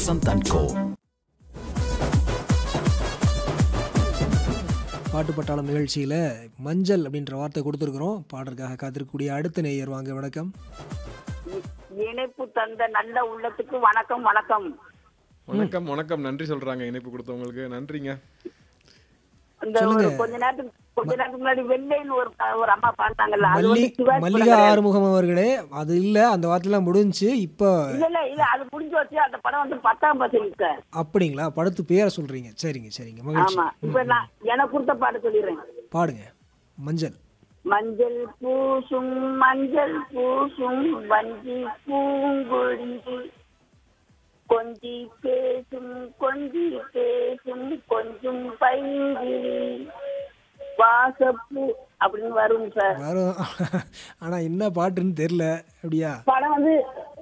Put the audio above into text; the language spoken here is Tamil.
வசந்த் அண்ட் கோ பாட்டு பட்டாளம் நிகழ்ச்சியில் மஞ்சள் அப்படின்ற வார்த்தை கொடுத்துருக்குறோம் பாடலுக்காக காத்திருக்கக்கூடிய அடுத்த நேயர் வாங்க வணக்கம் இணைப்பு தந்த நல்ல உள்ளத்துக்கு வணக்கம் வணக்கம் வணக்கம் வணக்கம் நன்றி சொல்றாங்க இணைப்பு கொடுத்தவங்களுக்கு நன்றிங்க இந்த ஒரு கொஞ்ச நேரத்துக்கு கொஞ்ச நேரத்துக்கு முன்னாடி வெள்ளைன்னு ஒரு ஒரு அம்மா பாடினாங்கல்ல அது மல்லி வந்து சிவாஜி மல்லிகா படம் கிடையாது. ஆறுமுகம் அவர்களே அது இல்லை அந்த வார்த்தைலாம் முடிஞ்சுச்சு இப்போ இல்ல இல்ல இல்ல அது முடிஞ்சு வச்சு அந்த படம் வந்து பத்தாம் பசங்க சார் அப்படிங்களா படத்து பேரை சொல்றீங்க சரிங்க சரிங்க மகிழ்ச்சி ஆமா இப்ப நான் எனக்கு கொடுத்த பாட்டு சொல்லிடுறேன் பாடுங்க மஞ்சள் மஞ்சள் பூசும் மஞ்சள் பூசும் வஞ்சி பூங்குழி கொஞ்சி பேசும் கொஞ்சி பேசும் கொஞ்சம் பைங்கிழி வாசப்பூ அப்படின்னு வரும் சார் வரும் ஆனா என்ன பாட்டுன்னு தெரியல அப்படியா படம் வந்து